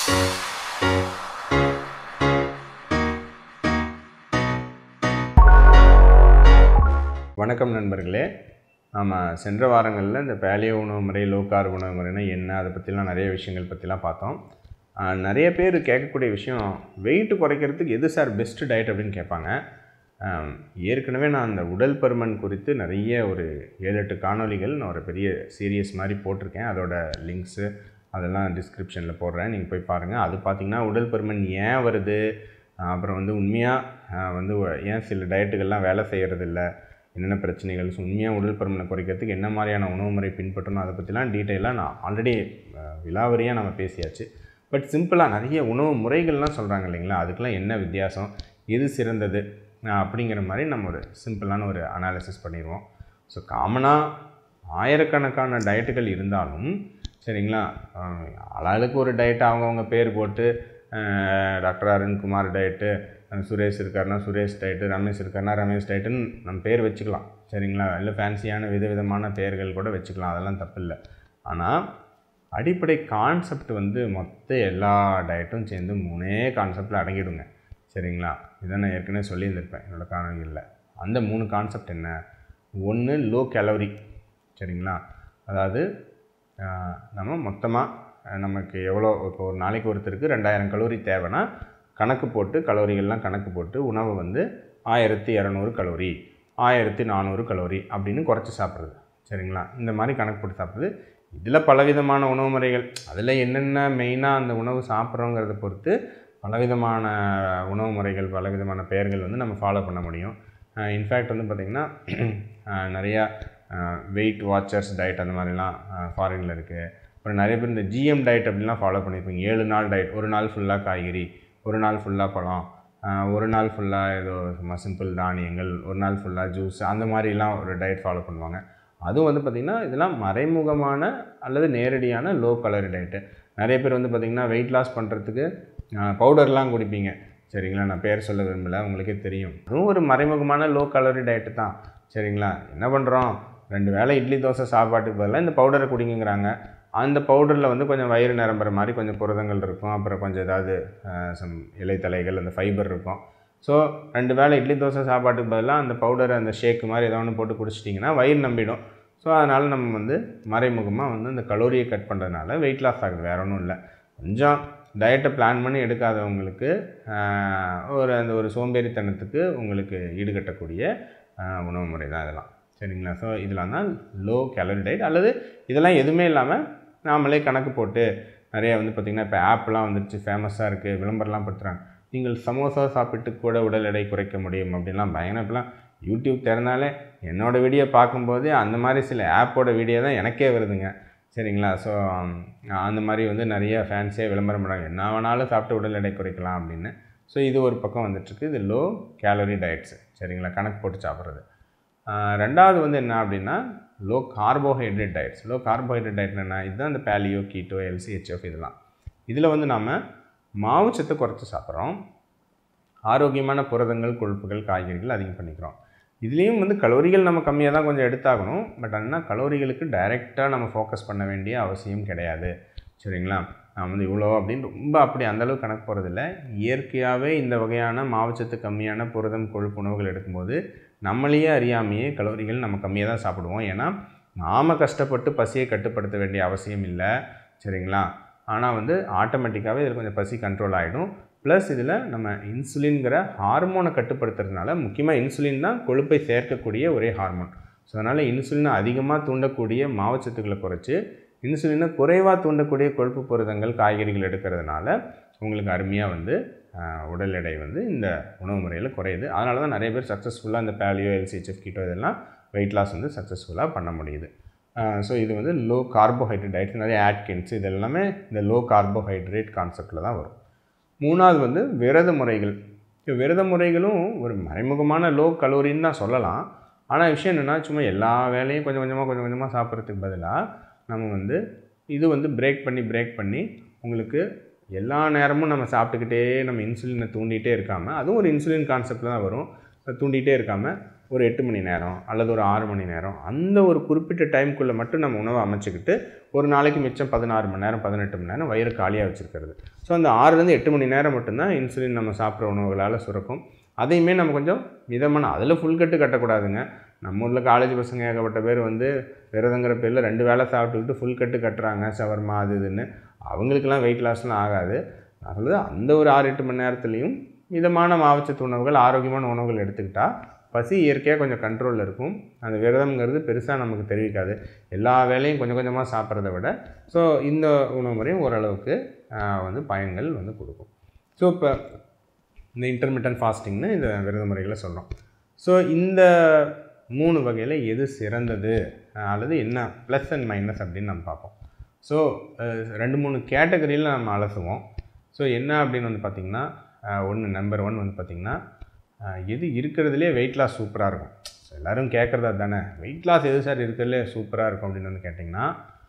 வணக்கம் நண்பர்களே நாம் சென்ற வாரங்களில் இந்த பேலியோ உணவு முறை லோ கார்ப் உணவு முறைனா என்ன அதை பற்றிலாம் நிறைய விஷயங்கள் பற்றிலாம் பார்த்தோம் ஆஹ் நிறைய பேர் கேட்கக்கூடிய விஷயம் வெயிட் குறைக்கிறதுக்கு எது சார் பெஸ்ட் டயட் அப்படின்னு கேட்பாங்க ஆம், ஏற்கனவே நான் அந்த உடல் பருமன் குறித்து நிறைய ஒரு ஏழு எட்டு காணொளிகள் நான் ஒரு பெரிய சீரியஸ் மாதிரி போட்டிருக்கேன் அதோட லிங்க்ஸு அதெல்லாம் டிஸ்கிரிப்ஷனில் போடுறேன் நீங்கள் போய் பாருங்கள் அது பார்த்தீங்கன்னா உடல் பருமன் ஏன் வருது ஆஹ் அப்புறம் வந்து உண்மையாக வந்து ஏன் சில டயட்டுகள்லாம் வேலை செய்கிறதில்ல என்னென்ன பிரச்சனைகள் ஸோ உண்மையாக உடல் பருமனை குறைக்கிறதுக்கு என்ன மாதிரியான உணவு முறை பின்பற்றணும் அதை பற்றிலாம் டீட்டெயிலாக நான் ஆல்ரெடி விலாவரியாக நம்ம பேசியாச்சு பட் சிம்பிளாக நிறைய உணவு முறைகள்லாம் சொல்கிறாங்க இல்லைங்களா அதுக்கெல்லாம் என்ன வித்தியாசம் எது சிறந்தது ஆஹ் அப்படிங்கிற மாதிரி நம்ம ஒரு சிம்பிளான ஒரு அனாலிசிஸ் பண்ணிடுவோம் ஸோ காமனாக ஆயிரக்கணக்கான டயட்டுகள் இருந்தாலும் சரிங்களா ஆஹ் ஆளாளுக்கு ஒரு டயட் அவங்கவுங்க பேர் போட்டு ஆஹ் டாக்டர் அருண்குமார் டயட்டு அஹ் சுரேஷ் இருக்காருன்னா சுரேஷ் டயட்டு ரமேஷ் இருக்காருன்னா ரமேஷ் டயட்டுன்னு நம்ம பேர் வச்சுக்கலாம் சரிங்களா இல்லை ஃபேன்சியான விதவிதமான பெயர்கள் கூட வச்சுக்கலாம் அதெல்லாம் தப்பு இல்லை ஆனால் அடிப்படை கான்செப்ட் வந்து மொத்த எல்லா டயட்டும் சேர்ந்து மூணே கான்செப்டில் அடங்கிடுங்க சரிங்களா இதை நான் ஏற்கனவே சொல்லியிருந்திருப்பேன் என்னோடய காணொலிகளில் அந்த மூணு கான்செப்ட் என்ன ஒன்று லோ கேலரி சரிங்களா அதாவது ஆஹ், நம்ம மொத்தமாக நமக்கு எவ்வளோ இப்போ ஒரு நாளைக்கு ஒருத்தருக்கு ரெண்டாயிரம் கலோரி தேவைன்னா கணக்கு போட்டு கலோரிகள்லாம் கணக்கு போட்டு உணவை வந்து ஆயிரத்தி இரநூறு கலோரி ஆயிரத்தி நானூறு கலோரி அப்படின்னு குறைச்சி சாப்பிட்றது சரிங்களா இந்த மாதிரி கணக்கு போட்டு சாப்பிட்றது இதில் பலவிதமான உணவு முறைகள் அதில் என்னென்ன மெயினாக அந்த உணவு சாப்பிட்றோங்கிறத பொறுத்து பலவிதமான உணவு முறைகள் பலவிதமான பெயர்கள் வந்து நம்ம ஃபாலோ பண்ண முடியும் இன்ஃபேக்ட் வந்து பார்த்திங்கன்னா நிறையா வெயிட் வாட்சர்ஸ் டயட் அந்த மாதிரிலாம் ஃபாரினில் இருக்குது அப்புறம் நிறைய பேர் இந்த ஜிஎம் டயட் அப்படிலாம் ஃபாலோ பண்ணியிருப்பீங்க ஏழு நாள் டயட் ஒரு நாள் ஃபுல்லாக காய்கறி ஒரு நாள் ஃபுல்லாக பழம் ஆஹ் ஒரு நாள் ஃபுல்லாக ஏதோ சும்மா சிம்பிள் தானியங்கள் ஒரு நாள் ஃபுல்லாக ஜூஸ் அந்த மாதிரிலாம் ஒரு டயட் ஃபாலோ பண்ணுவாங்க அதுவும் வந்து பார்த்திங்கன்னா இதெல்லாம் மறைமுகமான அல்லது நேரடியான லோ கலரி டயட்டு நிறைய பேர் வந்து பார்த்திங்கன்னா வெயிட் லாஸ் பண்ணுறதுக்கு பவுடர்லாம் குடிப்பீங்க சரிங்களா நான் பேர் சொல்ல விரும்பல உங்களுக்கே தெரியும் அதுவும் ஒரு மறைமுகமான லோ கலரி டயட்டு தான் சரிங்களா என்ன பண்ணுறோம் ரெண்டு வேளை இட்லி தோசை சாப்பாட்டுக்கு பதிலாக இந்த பவுடரை குடிங்கிறாங்க அந்த பவுடரில் வந்து கொஞ்சம் வயிறு நிரம்புற மாதிரி கொஞ்சம் புரதங்கள் இருக்கும் அப்புறம் கொஞ்சம் ஏதாவது சம் இலைத்தலைகள் அந்த ஃபைபர் இருக்கும் ஸோ ரெண்டு வேளை இட்லி தோசை சாப்பாட்டுக்கு பதிலாக அந்த பவுடர் அந்த ஷேக்கு மாதிரி ஏதோ ஒன்று போட்டு குடிச்சிட்டிங்கன்னா வயிறு நம்பிடும் ஸோ அதனால் நம்ம வந்து மறைமுகமாக வந்து இந்த கலோரியை கட் பண்ணுறதுனால வெயிட் லாஸ் ஆகுது வேற ஒன்றும் இல்லை கொஞ்சம் டயட்டை பிளான் பண்ணி எடுக்காதவங்களுக்கு ஆஹ், ஒரு அந்த ஒரு சோம்பேறித்தனத்துக்கு உங்களுக்கு ஈடுகட்டக்கூடிய ஆஹ், உணவு முறை தான் இதெல்லாம் சரிங்களா ஸோ இதெல்லாம் தான் லோ கேலரி டயட் அல்லது இதெல்லாம் எதுவுமே இல்லாமல் நாமளே கணக்கு போட்டு நிறைய வந்து பார்த்திங்கன்னா இப்போ ஆப்லாம் வந்துருச்சு ஃபேமஸாக இருக்குது விளம்பரம்லாம் படுத்துகிறாங்க நீங்கள் சமோசா சாப்பிட்டு கூட உடல் எடை குறைக்க முடியும் அப்படின்லாம் பயங்கரம் இப்போலாம் யூடியூப் திறந்தாலே என்னோடய வீடியோ பார்க்கும்போது அந்த மாதிரி சில ஆப்போட வீடியோ தான் எனக்கே வருதுங்க சரிங்களா ஸோ அந்த மாதிரி வந்து நிறைய ஃபேன்ஸே விளம்பரம் பண்ணுறாங்க என்ன வேணாலும் சாப்பிட்டு உடல் எடை குறைக்கலாம் அப்படின்னு ஸோ இது ஒரு பக்கம் வந்துட்டுருக்கு இது லோ கேலரி டயட்ஸு சரிங்களா கணக்கு போட்டு சாப்பிட்றது ஆஹ் ரெண்டாவது வந்து என்ன அப்படின்னா low carbohydrate diets low carbohydrate diet என்ன இதுதான் இந்த பேலியோ கீட்டோ எல்சிஹெச்எஃப் இதெல்லாம் இதில் வந்து நாம் மாவுச்சத்தை குறைச்சி சாப்பிட்றோம் ஆரோக்கியமான புரதங்கள் கொழுப்புகள் காய்கறிகள் அதிகம் பண்ணிக்கிறோம் இதுலேயும் வந்து கலோரிகள் நம்ம கம்மியாக தான் கொஞ்சம் எடுத்தாகணும் பட் ஆனால் கலோரிகளுக்கு டைரெக்டாக நம்ம ஃபோக்கஸ் பண்ண வேண்டிய அவசியம் கிடையாது சரிங்களா நான் வந்து இவ்வளோ அப்படின்னு ரொம்ப அப்படி அந்தளவுக்கு கணக்கு போகிறதில்ல இயற்கையாகவே இந்த வகையான மாவுச்சத்து கம்மியான புரதம் கொழுப்பு உணவுகள் எடுக்கும்போது நம்மளையே அறியாமையே கலோரிகள் நம்ம கம்மியாக தான் சாப்பிடுவோம் ஏன்னா நாம் கஷ்டப்பட்டு பசியை கட்டுப்படுத்த வேண்டிய அவசியம் இல்லை சரிங்களா ஆனால் வந்து ஆட்டோமேட்டிக்காகவே இதில் கொஞ்சம் பசி கண்ட்ரோல் ஆகிடும் ப்ளஸ் இதில் நம்ம இன்சுலின்கிற ஹார்மோனை கட்டுப்படுத்துறதுனால முக்கியமாக இன்சுலின் தான் கொழுப்பை சேர்க்கக்கூடிய ஒரே ஹார்மோன் ஸோ அதனால் இன்சுலினை அதிகமாக தூண்டக்கூடிய மாவுச்சத்துக்களை குறைச்சி இன்சுலினை குறைவாக தூண்டக்கூடிய கொழுப்பு புரதங்கள் காய்கறிகள் எடுக்கிறதுனால உங்களுக்கு அருமையாக வந்து ஆஹ், உடல் எடை வந்து இந்த உணவு முறையில் குறையுது அதனால தான் நிறைய பேர் சக்ஸஸ்ஃபுல்லாக இந்த பேலியோ எல்சிஹெச்எஃப் கீட்டோ இதெல்லாம் வெயிட் லாஸ் வந்து சக்ஸஸ்ஃபுல்லாக பண்ண முடியுது ஸோ இது வந்து லோ கார்போஹைட்ரேட் டயட் நிறைய ஆட்கின்ஸ் இது எல்லாமே இந்த லோ கார்போஹைட்ரேட் கான்செப்டில் தான் வரும் மூணாவது வந்து விரத முறைகள் இப்போ விரத முறைகளும் ஒரு மறைமுகமான லோ கலோரின்னு தான் சொல்லலாம் ஆனால் விஷயம் என்னென்னா சும்மா எல்லா வேலையும் கொஞ்சம் கொஞ்சமாக கொஞ்சம் கொஞ்சமாக சாப்பிட்றதுக்கு பதிலாக நம்ம வந்து இது வந்து பிரேக் பண்ணி பிரேக் பண்ணி உங்களுக்கு எல்லா நேரமும் நம்ம சாப்பிட்டுக்கிட்டே நம்ம இன்சுலினை தூண்டிகிட்டே இருக்காமல் அதுவும் ஒரு இன்சுலின் கான்செப்டில் தான் வரும் அதை தூண்டிகிட்டே இருக்காமல் ஒரு எட்டு மணி நேரம் அல்லது ஒரு ஆறு மணி நேரம் அந்த ஒரு குறிப்பிட்ட டைம்குள்ளே மட்டும் நம்ம உணவை அமைச்சிக்கிட்டு ஒரு நாளைக்கு மிச்சம் பதினாறு மணி நேரம் பதினெட்டு மணி நேரம் வயிறு காலியாக வச்சுருக்கிறது ஸோ அந்த ஆறுலேருந்து எட்டு மணி நேரம் மட்டும்தான் இன்சுலின் நம்ம சாப்பிட்ற உணவுகளால் சுரக்கும் அதையுமே நம்ம கொஞ்சம் மிதமான அதில் ஃபுல் கட்டு கட்டக்கூடாதுங்க நம்ம ஊரில் காலேஜ் பசங்க ஏகப்பட்ட பேர் வந்து விரதங்கிற பேரில் ரெண்டு வேளை சாப்பிட்டுக்கிட்டு ஃபுல் கட்டு கட்டுறாங்க சவர்மா அது இதுன்னு அவங்களுக்கெல்லாம் வெயிட் லாஸ்லாம் ஆகாது நான் சொல்லுது அந்த ஒரு ஆறு எட்டு மணி நேரத்துலையும் மிதமான மாவுச்சத்து உணவுகள் ஆரோக்கியமான உணவுகள் எடுத்துக்கிட்டால் பசி இயற்கையாக கொஞ்சம் கண்ட்ரோலில் இருக்கும் அந்த விரதம்ங்கிறது பெருசாக நமக்கு தெரிவிக்காது எல்லா வேலையும் கொஞ்சம் கொஞ்சமாக சாப்பிட்றத விட ஸோ இந்த உணவு முறையும் ஓரளவுக்கு ஆஹ், வந்து பயன்கள் வந்து கொடுக்கும் ஸோ இப்போ இந்த இன்டர்மீடியன்ட் ஃபாஸ்டிங்னு இந்த விரத முறைகளை சொல்கிறோம் ஸோ இந்த மூணு வகையில் எது சிறந்தது அஹ் அல்லது என்ன ப்ளஸ் அண்ட் மைனஸ் அப்படின்னு நம்ம பார்ப்போம் ஸோ ரெண்டு மூணு கேட்டகரியில் நம்ம அலசுவோம் ஸோ என்ன அப்படின்னு வந்து பார்த்திங்கன்னா ஒன்று நம்பர் ஒன் வந்து பார்த்திங்கன்னா அஹ் எது இருக்கிறதுலே வெயிட் லாஸ் சூப்பராக இருக்கும் ஸோ எல்லோரும் கேட்குறது தானே வெயிட் லாஸ் எது சார் இருக்கிறதுலே சூப்பராக இருக்கும் அப்படின்னு வந்து கேட்டிங்கன்னா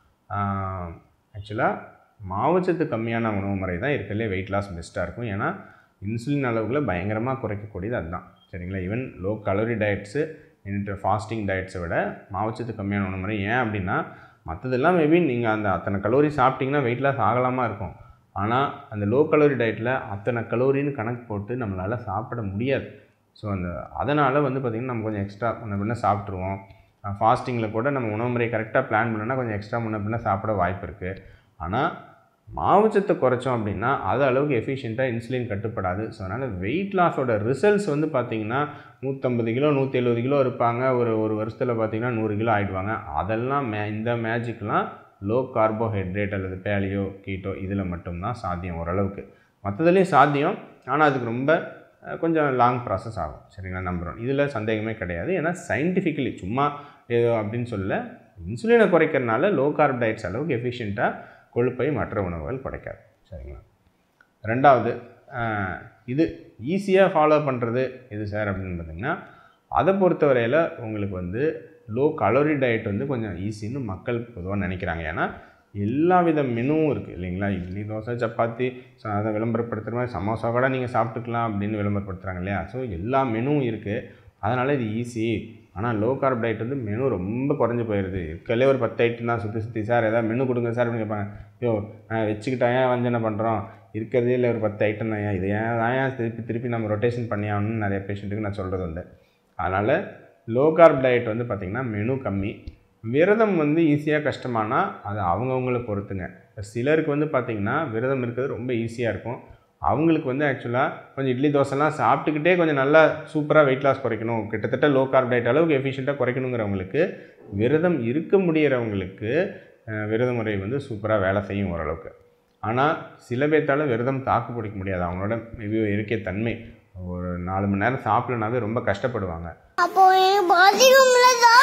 ஆக்சுவலாக மாவுச்சத்து கம்மியான உணவு முறை தான் இருக்கிறதுலே வெயிட் லாஸ் பெஸ்ட்டாக இருக்கும் ஏன்னா இன்சுலின் அளவுகளை பயங்கரமாக குறைக்கக்கூடியது அதுதான் சரிங்களா even low calorie diets into fasting டயட்ஸை விட மாவுச்சத்து கம்மியான உணவு முறை ஏன் அப்படின்னா மற்றதெல்லாம் மேபி நீங்கள் அந்த அத்தனை கலோரி சாப்பிட்டிங்கன்னா வெயிட் லாஸ் ஆகலாமா இருக்கும் ஆனால் அந்த லோ கலோரி டயட்டில் அத்தனை கலோரின்னு கணக்கு போட்டு நம்மளால் சாப்பிட முடியாது ஸோ அந்த அதனால் வந்து பார்த்திங்கன்னா நம்ம கொஞ்சம் எக்ஸ்ட்ரா முன்ன பின்ன சாப்பிட்ருவோம் ஃபாஸ்டிங்கில் கூட நம்ம உணவு முறையை கரெக்டாக பிளான் பண்ணோன்னா கொஞ்சம் எக்ஸ்ட்ரா முன்ன பின்ன சாப்பிட வாய்ப்பு இருக்குது ஆனால் மாவுச்சத்தை குறைச்சோம் அப்படின்னா அது அளவுக்கு எஃபிஷியண்ட்டாக இன்சுலின் கட்டுப்படாது ஸோ அதனால் வெயிட் லாஸோட ரிசல்ட்ஸ் வந்து பார்த்திங்கன்னா நூற்றம்பது கிலோ நூற்றி எழுபது கிலோ இருப்பாங்க ஒரு ஒரு வருஷத்தில் பார்த்திங்கன்னா நூறு கிலோ ஆகிடுவாங்க அதெல்லாம் மே இந்த மேஜிக்லாம் லோ கார்போஹைட்ரேட் அல்லது பேலியோ கீட்டோ இதில் மட்டும்தான் சாத்தியம் ஓரளவுக்கு மற்றதுலேயும் சாத்தியம் ஆனால் அதுக்கு ரொம்ப அஹ், கொஞ்சம் லாங் ப்ராசஸ் ஆகும் சரிங்களா நம்புகிறோம் இதில் சந்தேகமே கிடையாது ஏன்னா சயின்டிஃபிக்கலி சும்மா ஏதோ அப்படின்னு சொல்ல இன்சுலினை குறைக்கிறனால லோ கார்ப் டயட்ஸ் அளவுக்கு எஃபிஷியண்ட்டாக கொழுப்பை மற்ற உணவுகள் குறைக்காது சரிங்களா ரெண்டாவது அஹ், இது ஈஸியாக ஃபாலோ பண்ணுறது எது சார் அப்படின்னு பார்த்தீங்கன்னா அதை பொறுத்தவரையில் உங்களுக்கு வந்து லோ கலோரி டயட் வந்து கொஞ்சம் ஈஸின்னு மக்கள் பொதுவாக நினைக்கிறாங்க ஏன்னா எல்லா வித மெனுவும் இருக்குது இல்லைங்களா இட்லி தோசை சப்பாத்தி ஸோ அதை விளம்பரப்படுத்துகிற மாதிரி சமோசா கூட நீங்கள் சாப்பிட்டுக்கலாம் அப்படின்னு விளம்பரப்படுத்துகிறாங்க இல்லையா ஸோ எல்லா மெனுவும் இருக்குது அதனால் இது ஈஸி ஆனால் லோ கார்ப் டயட் வந்து மெனு ரொம்ப குறைஞ்சி போயிடுது இருக்கலே ஒரு பத்து ஐட்டம் தான் சுற்றி சுற்றி சார் ஏதாவது மெனு கொடுங்க சார் அப்படின்னு கேட்பாங்க ஐயோ நான் வச்சுக்கிட்டா ஏன் வந்து என்ன பண்ணுறோம் இருக்கிறதே இல்லை ஒரு பத்து ஐட்டம் தான் ஏன் இது ஏன் தான் ஏன் திருப்பி திருப்பி நம்ம ரொட்டேஷன் பண்ணி ஆகணும்னு நிறைய பேஷண்ட்டுக்கு நான் சொல்கிறது உண்டு அதனால் லோ கார்ப் டயட் வந்து பார்த்திங்கன்னா மெனு கம்மி விரதம் வந்து ஈஸியாக கஷ்டமானா அது அவங்கவுங்களை பொறுத்துங்க இப்ப சிலருக்கு வந்து பார்த்திங்கன்னா விரதம் இருக்கிறது ரொம்ப ஈஸியாக இருக்கும் அவங்களுக்கு வந்து ஆக்சுவலாக கொஞ்சம் இட்லி தோசைலாம் சாப்பிட்டுக்கிட்டே கொஞ்சம் நல்லா சூப்பராக வெயிட் லாஸ் குறைக்கணும் கிட்டத்தட்ட லோ கார்ப் டயட் அளவுக்கு எஃபிஷியண்ட்டாக குறைக்கணுங்கிறவங்களுக்கு விரதம் இருக்க முடியறவங்களுக்கு அஹ், விரத முறை வந்து சூப்பராக வேலை செய்யும் ஓரளவுக்கு ஆனால் சில பேர்த்தால விரதம் தாக்கு பிடிக்க முடியாது அவங்களோட மேபி இருக்கே தன்மை ஒரு நாலு மணி நேரம் சாப்பிடலனாவே ரொம்ப கஷ்டப்படுவாங்க அப்போ எனக்கு பாதிக்கும்ல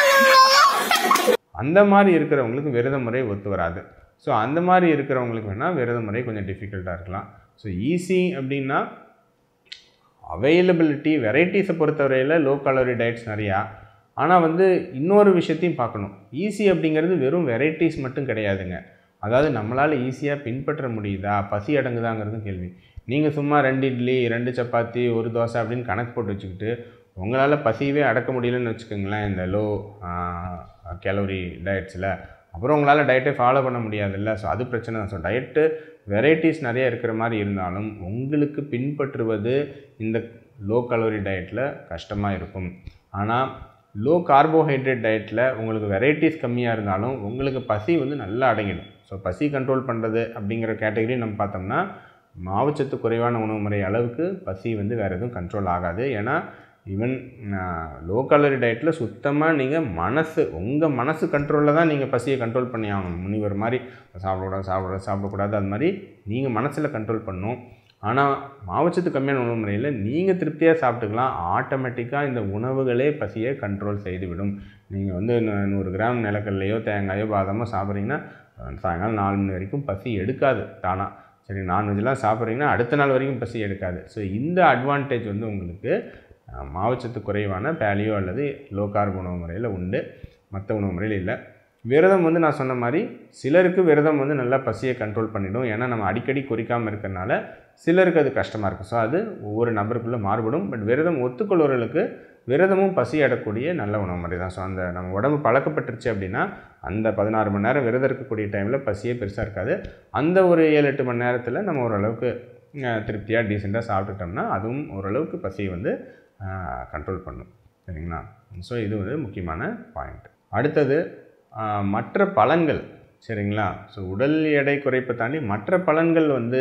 தானுங்களா அந்த மாதிரி இருக்கிறவங்களுக்கு விரத முறை ஒத்து வராது ஸோ அந்த மாதிரி இருக்கிறவங்களுக்கு வேணால் விரத முறை கொஞ்சம் டிஃபிகல்ட்டாக இருக்கலாம் ஸோ ஈஸி அப்படின்னா அவைலபிலிட்டி வெரைட்டிஸை பொறுத்தவரையில் லோ கலோரி டயட்ஸ் நிறையா ஆனால் வந்து இன்னொரு விஷயத்தையும் பார்க்கணும் ஈஸி அப்படிங்கிறது வெறும் வெரைட்டிஸ் மட்டும் கிடையாதுங்க அதாவது நம்மளால் ஈஸியாக பின்பற்ற முடியுதா பசி அடங்குதாங்கிறதும் கேள்வி நீங்கள் சும்மா ரெண்டு இட்லி ரெண்டு சப்பாத்தி ஒரு தோசை அப்படின்னு கணக்கு போட்டு வச்சுக்கிட்டு உங்களால் பசியவே அடக்க முடியலன்னு வச்சுக்கோங்களேன் இந்த லோ கேலோரி டயட்ஸில் அப்புறம் உங்களால் டயட்டை ஃபாலோ பண்ண முடியாதுல்ல ஸோ அது பிரச்சனை தான் ஸோ டயட்டு வெரைட்டிஸ் நிறைய இருக்கிற மாதிரி இருந்தாலும் உங்களுக்கு பின்பற்றுவது இந்த லோ கலோரி டயட்டில் கஷ்டமாக இருக்கும் ஆனால் லோ கார்போஹைட்ரேட் டயட்டில் உங்களுக்கு வெரைட்டிஸ் கம்மியாக இருந்தாலும் உங்களுக்கு பசி வந்து நல்லா அடங்கிடும் ஸோ பசி கண்ட்ரோல் பண்ணுறது அப்படிங்கிற கேட்டகரி நம்ம பார்த்தோம்னா மாவுச்சத்து குறைவான உணவு முறை அளவுக்கு பசி வந்து வேறு எதுவும் கண்ட்ரோல் ஆகாது ஏன்னா ஈவன் லோ கலோரி டயட்டில் சுத்தமாக நீங்கள் மனசு உங்கள் மனசு கண்ட்ரோலில் தான் நீங்கள் பசியை கண்ட்ரோல் பண்ணி ஆகணும் முனிவர் மாதிரி சாப்பிடக்கூடாது சாப்பிடக்கூடாது சாப்பிடக்கூடாது அது மாதிரி நீங்கள் மனசில் கண்ட்ரோல் பண்ணணும் ஆனால் மாவுச்சத்து கம்மியான உணவு முறையில் நீங்கள் திருப்தியாக சாப்பிட்டுக்கலாம் ஆட்டோமேட்டிக்காக இந்த உணவுகளே பசியை கண்ட்ரோல் செய்துவிடும் நீங்கள் வந்து நூ- நூறு கிராம் நிலக்கடலையோ தேங்காயோ பாதாமோ சாப்பிட்றீங்கன்னா அஹ், சாயங்காலம் நாலு மணி வரைக்கும் பசி எடுக்காது தானாக சரி நான்வெஜ்லாம் சாப்பிட்றீங்கன்னா அடுத்த நாள் வரைக்கும் பசி எடுக்காது ஸோ இந்த அட்வான்டேஜ் வந்து உங்களுக்கு அஹ், மாவுச்சத்து குறைவான பேலியோ அல்லது லோ கார்ப் உணவு முறையில் உண்டு மற்ற உணவு முறையில் இல்லை விரதம் வந்து நான் சொன்ன மாதிரி சிலருக்கு விரதம் வந்து நல்லா பசியை கண்ட்ரோல் பண்ணிடும் ஏன்னா நம்ம அடிக்கடி குறிக்காமல் இருக்கிறனால சிலருக்கு அது கஷ்டமாக இருக்கும் ஸோ அது ஒவ்வொரு நபருக்குள்ளே மாறுபடும் பட் விரதம் ஒத்துக்கொள்வர்களுக்கு விரதமும் பசி அடக்கூடிய நல்ல உணவு முறை தான் ஸோ அந்த நம்ம உடம்பு பழக்கப்பட்டுருச்சு அப்படின்னா அந்த பதினாறு மணி நேரம் விரதம் இருக்கக்கூடிய டைமில் பசியே பெருசாக இருக்காது அந்த ஒரு ஏழு எட்டு மணி நேரத்தில் நம்ம ஓரளவுக்கு அஹ், திருப்தியாக டீசெண்டாக சாப்பிட்டுட்டோம்னா அதுவும் ஓரளவுக்கு பசியை வந்து கண்ட்ரோல் பண்ணும் சரிங்களா ஸோ இது வந்து முக்கியமான பாயிண்ட் அடுத்தது ஆஹ், மற்ற பலன்கள் சரிங்களா ஸோ உடல் எடை குறைப்பை தாண்டி மற்ற பலன்கள் வந்து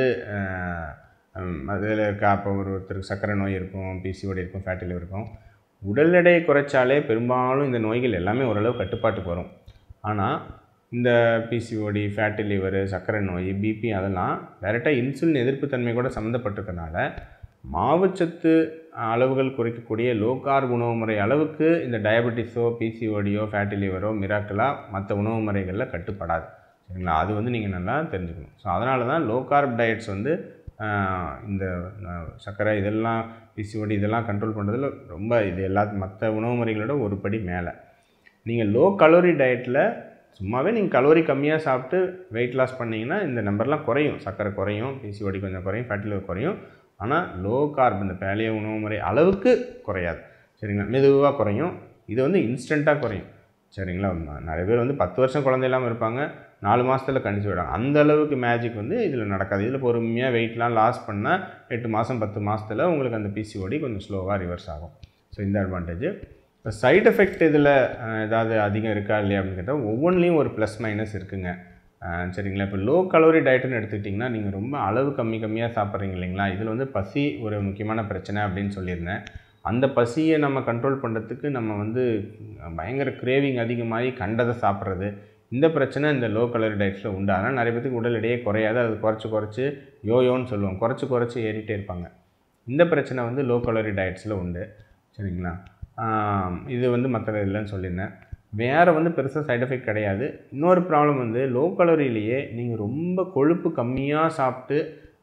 அதில் இருக்கா இப்போ ஒரு ஒருத்தருக்கு சர்க்கரை நோய் இருக்கும் பிசிஓடி இருக்கும் ஃபேட்டி லிவர் இருக்கும் உடல் எடையை குறைச்சாலே பெரும்பாலும் இந்த நோய்கள் எல்லாமே ஓரளவு கட்டுப்பாட்டுக்கு வரும் ஆனால் இந்த பிசிஓடி ஃபேட்டி லிவரு சர்க்கரை நோய் பிபி அதெல்லாம் டைரெக்டாக இன்சுலின் எதிர்ப்பு தன்மை கூட சம்மந்தப்பட்டிருக்கனால மாவுச்சத்து அளவுகள் குறைக்கக்கூடிய லோ கார்ப் உணவு முறை அளவுக்கு இந்த டயபெட்டிஸோ பிசிஓடியோ ஃபேட்டி லிவரோ மிராக்கலாக மற்ற உணவு முறைகளில் கட்டுப்படாது சரிங்களா அது வந்து நீங்கள் நல்லா தெரிஞ்சுக்கணும் ஸோ அதனால தான் லோ கார்ப் டயட்ஸ் வந்து ஆஹ், இந்த ஆஹ், சர்க்கரை இதெல்லாம் பிசிஓடி இதெல்லாம் கண்ட்ரோல் பண்ணுறதுல ரொம்ப இது எல்லா மற்ற உணவு முறைகளோட ஒரு படி மேலே நீங்கள் லோ கலோரி டயட்டில் சும்மாவே நீங்கள் கலோரி கம்மியாக சாப்பிட்டு வெயிட் லாஸ் பண்ணிங்கன்னா இந்த நம்பர்லாம் குறையும் சர்க்கரை குறையும் பிசிஓடி கொஞ்சம் குறையும் ஃபேட்டி லிவர் குறையும் ஆனால் லோ கார்ப் இந்த பேலிய உணவு முறை அளவுக்கு குறையாது சரிங்களா மெதுவாக குறையும் இது வந்து இன்ஸ்டண்ட்டாக குறையும் சரிங்களா ம- நிறைய பேர் வந்து பத்து வருஷம் குழந்தை இல்லாமல் இருப்பாங்க நாலு மாதத்தில் கணிச்சு விடாங்க அந்த அளவுக்கு மேஜிக் வந்து இதில் நடக்காது இதில் பொறுமையாக வெயிட்லாம் லாஸ் பண்ணால் எட்டு மாதம் பத்து மாதத்தில் உங்களுக்கு அந்த பிசிஓடி கொஞ்சம் ஸ்லோவாக ரிவர்ஸ் ஆகும் ஸோ இந்த அட்வான்டேஜ் இப்போ சைடு எஃபெக்ட் இதில் ஏதாவது அதிகம் இருக்கா இல்லையா அப்படின்னு கேட்டால் ஒவ்வொன்றிலையும் ஒரு ப்ளஸ் மைனஸ் இருக்குங்க அஹ் சரிங்களா இப்போ லோ கலோரி டயட்டுன்னு எடுத்துக்கிட்டிங்கன்னா நீங்கள் ரொம்ப அளவு கம்மி கம்மியாக சாப்பிட்றீங்க இல்லைங்களா இதில் வந்து பசி ஒரு முக்கியமான பிரச்சனை அப்படின்னு சொல்லியிருந்தேன் அந்த பசியை நம்ம கண்ட்ரோல் பண்ணுறதுக்கு நம்ம வந்து பயங்கர கிரேவிங் அதிகமாகி கண்டதை சாப்பிட்றது இந்த பிரச்சனை இந்த லோ கலோரி டயட்ஸில் உண்டு அதனால் நிறைய பேத்துக்கு உடல் எடையே குறையாது அது குறைச்சி குறைச்சி யோயோன்னு சொல்லுவோம் குறைச்சி குறைச்சி ஏறிட்டே இருப்பாங்க இந்த பிரச்சனை வந்து லோ கலோரி டயட்ஸில் உண்டு சரிங்களா ஆம், இது வந்து மற்ற இல்லைன்னு சொல்லியிருந்தேன் வேறு வந்து பெருசாக சைடு எஃபெக்ட் கிடையாது இன்னொரு ப்ராப்ளம் வந்து லோ கலோரியிலேயே நீங்கள் ரொம்ப கொழுப்பு கம்மியாக சாப்பிட்டு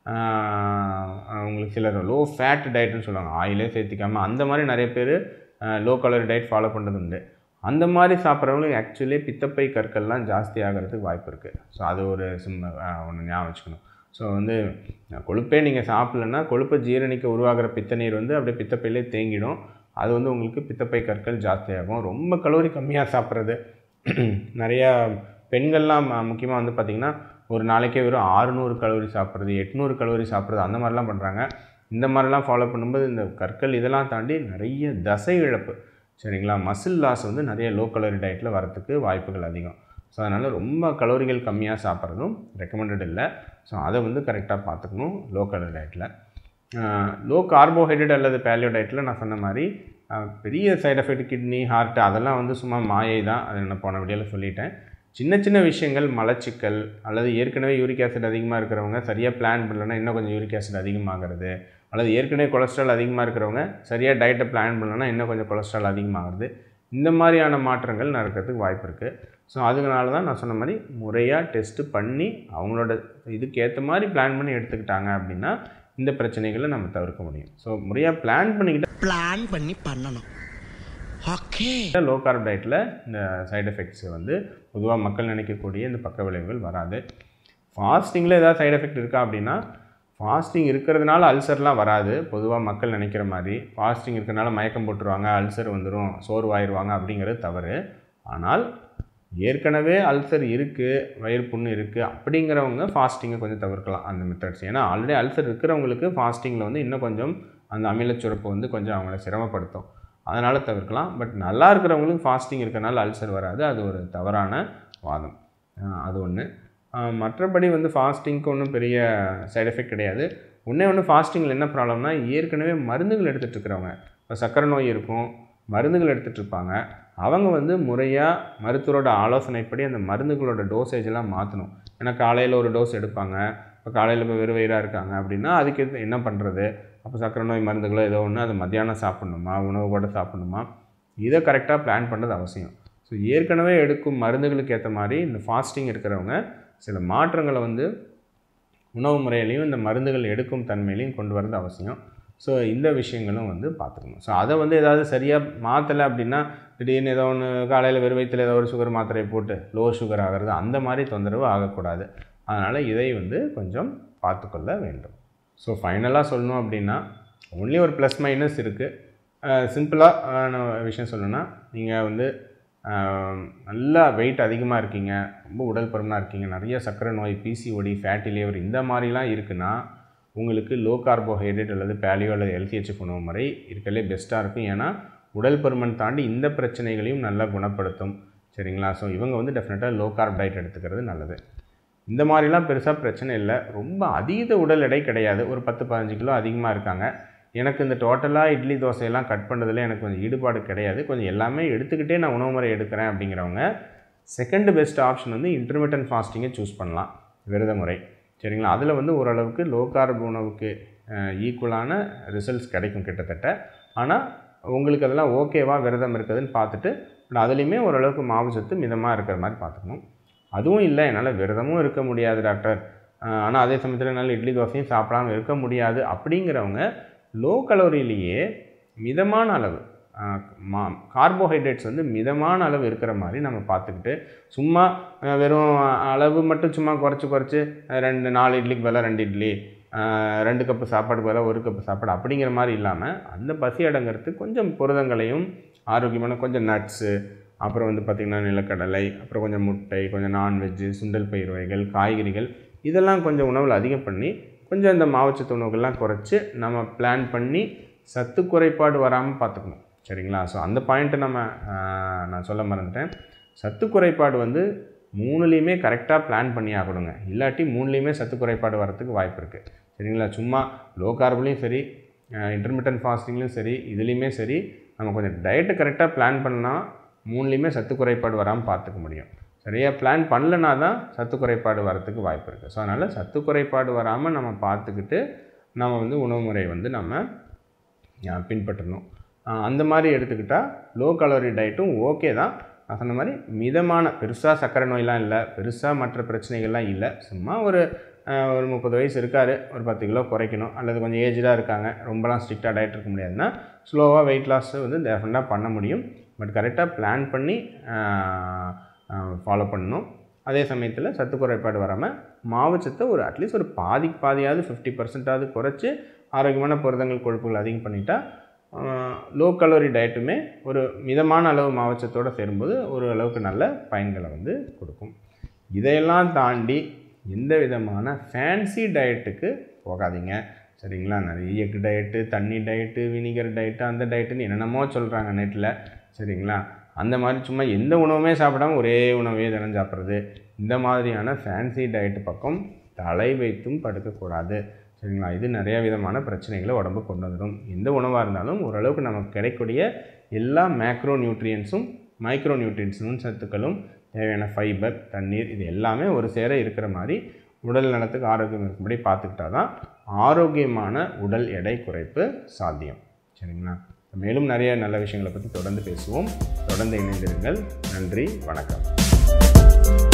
ஆஹ், உங்களுக்கு சிலர் லோ ஃபேட் டயட்னு சொல்லுவாங்க ஆயிலே சேர்த்திக்காமல் அந்த மாதிரி நிறைய பேர் லோ கலோரி டயட் ஃபாலோ பண்ணுறது உண்டு அந்த மாதிரி சாப்பிட்றவங்களுக்கு ஆக்சுவலி பித்தப்பை கற்கள்லாம் ஜாஸ்தி ஆகிறதுக்கு வாய்ப்பு இருக்குது ஸோ அது ஒரு சிம் ஒன்று ஞாபகம் வச்சுக்கணும் ஸோ வந்து அஹ், கொழுப்பே நீங்கள் சாப்பிட்லன்னா கொழுப்பை ஜீரணிக்க உருவாகிற பித்த நீர் வந்து அப்படியே பித்தப்பையிலே தேங்கிடும் அது வந்து உங்களுக்கு பித்தப்பை கற்கள் ஜாஸ்தியாகும் ரொம்ப கலோரி கம்மியாக சாப்பிட்றது நிறையா பெண்கள்லாம் முக்கியமாக வந்து பார்த்திங்கன்னா ஒரு நாளைக்கே வெறும் 600 கலோரி சாப்பிட்றது எட்நூறு கலோரி சாப்பிட்றது அந்த மாதிரிலாம் பண்ணுறாங்க இந்த மாதிரிலாம் ஃபாலோ பண்ணும்போது இந்த கற்கள் இதெல்லாம் தாண்டி நிறைய தசை இழப்பு சரிங்களா மசில் லாஸ் வந்து நிறைய லோ கலோரி டயட்டில் வரத்துக்கு வாய்ப்புகள் அதிகம் ஸோ அதனால் ரொம்ப கலோரிகள் கம்மியாக சாப்பிட்றதும் ரெக்கமெண்டட் இல்லை ஸோ அதை வந்து கரெக்டாக பார்த்துக்கணும் லோ கலோரி டயட்டில் லோ கார்போஹைட்ரேட் அல்லது பேலியோ டயட்டில் நான் சொன்ன மாதிரி ஆஹ், பெரிய சைடு எஃபெக்ட் கிட்னி ஹார்ட் அதெல்லாம் வந்து சும்மா மாயை தான் அதை நான் போன வீடியோவில் சொல்லிட்டேன் சின்ன சின்ன விஷயங்கள் மலச்சிக்கல் அல்லது ஏற்கனவே யூரிக் ஆசிட் அதிகமாக இருக்கிறவங்க சரியாக பிளான் பண்ணலன்னா இன்னும் கொஞ்சம் யூரிக் ஆசிட் அதிகமாகிறது அல்லது ஏற்கனவே கொலஸ்ட்ரால் அதிகமாக இருக்கிறவங்க சரியாக டயட்டை பிளான் பண்ணலன்னா இன்னும் கொஞ்சம் கொலஸ்ட்ரால் அதிகமாகிறது இந்த மாதிரியான மாற்றங்கள் நடக்கிறதுக்கு வாய்ப்பு இருக்குது ஸோ அதனால தான் நான் சொன்ன மாதிரி முறையாக டெஸ்ட்டு பண்ணி அவங்களோட இதுக்கு ஏற்ற மாதிரி பிளான் பண்ணி எடுத்துக்கிட்டாங்க அப்படின்னா இந்த பிரச்சனைகளை நம்ம தவிர்க்க முடியும் ஸோ முறையாக பிளான் பண்ணிக்கிட்டு பிளான் பண்ணி பண்ணணும் ஓகே லோ கார்ப் டயட்டில் இந்த சைடு எஃபெக்ட்ஸ் வந்து பொதுவாக மக்கள் நினைக்கக்கூடிய இந்த பக்க விளைவுகள் வராது ஃபாஸ்டிங்கில் ஏதாவது சைடு எஃபெக்ட் இருக்கா அப்படின்னா ஃபாஸ்டிங் இருக்கிறதுனால அல்சர்லாம் வராது பொதுவாக மக்கள் நினைக்கிற மாதிரி ஃபாஸ்டிங் இருக்கிறனால மயக்கம் போட்டுருவாங்க அல்சர் வந்துடும் சோர்வாயிருவாங்க அப்படிங்கிறது தவறு ஆனால் ஏற்கனவே அல்சர் இருக்குது வயிறு புண்ணு இருக்குது அப்படிங்கிறவங்க ஃபாஸ்டிங்கை கொஞ்சம் தவிர்க்கலாம் அந்த மெத்தட்ஸ் ஏன்னா ஆல்ரெடி அல்சர் இருக்கிறவங்களுக்கு ஃபாஸ்டிங்கில் வந்து இன்னும் கொஞ்சம் அந்த அமிலச்சுரப்பு வந்து கொஞ்சம் அவங்கள சிரமப்படுத்தும் அதனால் தவிர்க்கலாம் பட் நல்லா இருக்கிறவங்களுக்கு ஃபாஸ்டிங் இருக்கறனால அல்சர் வராது அது ஒரு தவறான வாதம் அஹ் அது ஒன்று மற்றபடி வந்து ஃபாஸ்டிங்க்கு ஒன்றும் பெரிய சைடு எஃபெக்ட் கிடையாது ஒன்றே ஒன்று ஃபாஸ்டிங்கில் என்ன ப்ராப்ளம்னா ஏற்கனவே மருந்துகள் எடுத்துகிட்டு இருக்கிறவங்க இப்போ சக்கரை நோய் இருக்கும் மருந்துகள் எடுத்துகிட்டு இருப்பாங்க அவங்க வந்து முறையாக மருத்துவரோட ஆலோசனைப்படி அந்த மருந்துகளோட டோசேஜ் எல்லாம் மாற்றணும் ஏன்னா காலையில் ஒரு டோஸ் எடுப்பாங்க இப்போ காலையில் இப்போ வெறும் வயிறாக இருக்காங்க அப்படின்னா அதுக்கு எது- என்ன பண்ணுறது அப்போ சக்கரை நோய் மருந்துகளோ ஏதோ ஒன்று அது மத்தியானம் சாப்பிட்ணுமா உணவு கூட சாப்பிட்ணுமா இதை கரெக்டாக பிளான் பண்ணுறது அவசியம் ஸோ ஏற்கனவே எடுக்கும் மருந்துகளுக்கு ஏற்ற மாதிரி இந்த ஃபாஸ்டிங் இருக்கிறவங்க சில மாற்றங்களை வந்து உணவு முறையிலையும் இந்த மருந்துகள் எடுக்கும் தன்மையிலையும் கொண்டு வரது அவசியம் ஸோ இந்த விஷயங்களும் வந்து பார்த்துக்கணும் ஸோ அதை வந்து ஏதாவது சரியாக மாற்றலை அப்படின்னா திடீர்னு ஏதோ ஒன்று காலையில் வெறும் வயிற்றில் ஏதோ ஒரு சுகர் மாத்திரையை போட்டு லோ சுகர் ஆகிறது அந்த மாதிரி தொந்தரவு ஆகக்கூடாது அதனால் இதை வந்து கொஞ்சம் பார்த்துக்கொள்ள வேண்டும் ஸோ ஃபைனலாக சொல்லணும் அப்படின்னா ஒன்லி ஒரு ப்ளஸ் மைனஸ் இருக்குது சிம்பிளாக விஷயம் சொல்லணும்னா நீங்கள் வந்து ஆஹ், நல்லா வெயிட் அதிகமாக இருக்கீங்க ரொம்ப உடல் பருமனாக இருக்கீங்க நிறைய சர்க்கரை நோய் பிசிஓடி ஃபேட்டி லிவர் இந்த மாதிரிலாம் இருக்குன்னா உங்களுக்கு லோ கார்போஹைட்ரேட் அல்லது பேலியோ அல்லது எல்சிஹெச் உணவு முறை இருக்கலே பெஸ்ட்டாக இருக்கும் ஏன்னா உடல் பருமன் தாண்டி இந்த பிரச்சனைகளையும் நல்லா குணப்படுத்தும் சரிங்களா ஸோ இவங்க வந்து டெஃபினட்டாக லோ கார்ப் டயட் எடுத்துக்கிறது நல்லது இந்த மாதிரிலாம் பெருசாக பிரச்சனை இல்லை ரொம்ப அதீத உடல் எடை கிடையாது ஒரு பத்து பதினஞ்சு கிலோ அதிகமாக இருக்காங்க எனக்கு இந்த டோட்டலாக இட்லி தோசையெல்லாம் கட் பண்ணுறதுல எனக்கு கொஞ்சம் ஈடுபாடு கிடையாது கொஞ்சம் எல்லாமே எடுத்துக்கிட்டே நான் உணவு முறை எடுக்கிறேன் அப்படிங்கிறவங்க செகண்ட் பெஸ்ட் ஆப்ஷன் வந்து இன்டர்மீடியன்ட் ஃபாஸ்டிங்கை சூஸ் பண்ணலாம் விரத முறை சரிங்களா அதில் வந்து ஓரளவுக்கு லோ கார்ப் உணவுக்கு ஈக்குவலான ரிசல்ட்ஸ் கிடைக்கும் கிட்டத்தட்ட ஆனால் உங்களுக்கு அதெல்லாம் ஓகேவா விரதம் இருக்குதுன்னு பார்த்துட்டு பட் அதுலேயுமே ஓரளவுக்கு மாவு சத்து மிதமாக இருக்கிற மாதிரி பார்த்துக்கணும் அதுவும் இல்லை என்னால் விரதமும் இருக்க முடியாது டாக்டர் ஆனால் அதே சமயத்தில் என்னால் இட்லி தோசையும் சாப்பிடாம இருக்க முடியாது அப்படிங்கிறவங்க லோ கலோரியிலேயே மிதமான அளவு ஆஹ், மா கார்போஹைட்ரேட்ஸ் வந்து மிதமான அளவு இருக்கிற மாதிரி நம்ம பார்த்துக்கிட்டு சும்மா ஆஹ், வெறும் அளவு மட்டும் சும்மா குறைச்சி குறைச்சி ஆஹ், ரெண்டு நாலு இட்லிக்கு பதிலாக ரெண்டு இட்லி ஆஹ், ரெண்டு கப்பு சாப்பாடுக்கு பதிலாக ஒரு கப்பு சாப்பாடு அப்படிங்கிற மாதிரி இல்லாமல் அந்த பசி அடங்கிறதுக்கு கொஞ்சம் புரதங்களையும் ஆரோக்கியமான கொஞ்சம் நட்ஸு அப்புறம் வந்து பார்த்திங்கன்னா நிலக்கடலை அப்புறம் கொஞ்சம் முட்டை கொஞ்சம் நான்வெஜ்ஜு சுண்டல் பயிர் வகைகள் காய்கறிகள் இதெல்லாம் கொஞ்சம் உணவில் அதிகம் பண்ணி கொஞ்சம் இந்த மாவுச்சத்து உணவுகள்லாம் குறைச்சி நம்ம பிளான் பண்ணி சத்து குறைபாடு வராமல் பார்த்துக்கணும் சரிங்களா ஸோ அந்த பாயிண்ட்டை நம்ம ஆஹ், நான் சொல்ல மறந்துட்டேன் சத்து குறைபாடு வந்து மூணுலேயுமே கரெக்டாக பிளான் பண்ணி ஆகணுங்க இல்லாட்டி மூணுலேயுமே சத்து குறைபாடு வரத்துக்கு வாய்ப்பு இருக்குது சரிங்களா சும்மா லோ கார்ப்லேயும் சரி இன்டர்மீடியன்ட் ஃபாஸ்டிங்லேயும் சரி இதுலேயுமே சரி நம்ம கொஞ்சம் டயட்டை கரெக்டாக பிளான் பண்ணால் மூணுலேயுமே சத்து குறைபாடு வராமல் பார்த்துக்க முடியும் சரியாக பிளான் பண்ணலனா தான் சத்து குறைபாடு வரத்துக்கு வாய்ப்பு இருக்குது ஸோ அதனால் சத்து குறைபாடு வராமல் நம்ம பார்த்துக்கிட்டு நம்ம வந்து உணவு முறை வந்து நம்ம அஹ், பின்பற்றணும் அஹ், அந்த மாதிரி எடுத்துக்கிட்டால் லோ கலோரி டயட்டும் ஓகே தான் நான் சொன்ன மாதிரி மிதமான பெருசாக சர்க்கரை நோயெலாம் இல்லை பெருசாக மற்ற பிரச்சனைகள்லாம் இல்லை சும்மா ஒரு அஹ், ஒரு முப்பது வயசு இருக்கார் ஒரு பத்து கிலோ குறைக்கணும் அல்லது கொஞ்சம் ஏஜ்டாக இருக்காங்க ரொம்பலாம் ஸ்ட்ரிக்டாக டயட் இருக்க முடியாதுன்னா ஸ்லோவாக வெயிட் லாஸ் வந்து டெஃபினட்டாக பண்ண முடியும் பட் கரெக்டாக பிளான் பண்ணி ஃபாலோ பண்ணணும் அதே சமயத்தில் சத்து குறைபாடு வராமல் மாவுச்சத்தை ஒரு அட்லீஸ்ட் ஒரு பாதிக்கு பாதியாவது ஃபிஃப்டி பர்சன்டாவது குறைச்சி ஆரோக்கியமான புரதங்கள் கொழுப்புகள் அதிகம் பண்ணிட்டா லோ கலோரி டயட்டுமே ஒரு மிதமான அளவு மாவுச்சத்தோடு சேரும்போது ஒரு அளவுக்கு நல்ல பயன்களை வந்து கொடுக்கும் இதையெல்லாம் தாண்டி எந்த விதமான ஃபேன்சி டயட்டுக்கு போகாதீங்க சரிங்களா நிறைய எக் டயட்டு தண்ணி டயட்டு வினிகர் டயட்டு அந்த டயட்டுன்னு என்னென்னமோ சொல்கிறாங்க நெட்டில் சரிங்களா அந்த மாதிரி சும்மா எந்த உணவுமே சாப்பிடாம ஒரே உணவே தினம் சாப்பிட்றது இந்த மாதிரியான ஃபேன்சி டயட்டு பக்கம் தலை வைத்தும் படுக்கக்கூடாது சரிங்களா இது நிறைய விதமான பிரச்சனைகளை உடம்பு கொண்டு வந்துடும் எந்த உணவாக இருந்தாலும் ஓரளவுக்கு நமக்கு கிடைக்கக்கூடிய எல்லா மேக்ரோ நியூட்ரியன்ஸும் மைக்ரோ நியூட்ரியன்ஸும் சத்துக்களும் தேவையான ஃபைபர் தண்ணீர் இது எல்லாமே ஒரு சேர இருக்கிற மாதிரி உடல் நலத்துக்கு ஆரோக்கியம் இருக்கும்படி பார்த்துக்கிட்டா தான் ஆரோக்கியமான உடல் எடை குறைப்பு சாத்தியம் சரிங்களா மேலும் நிறைய நல்ல விஷயங்களை பற்றி தொடர்ந்து பேசுவோம் தொடர்ந்து இணைந்திருங்கள் நன்றி வணக்கம்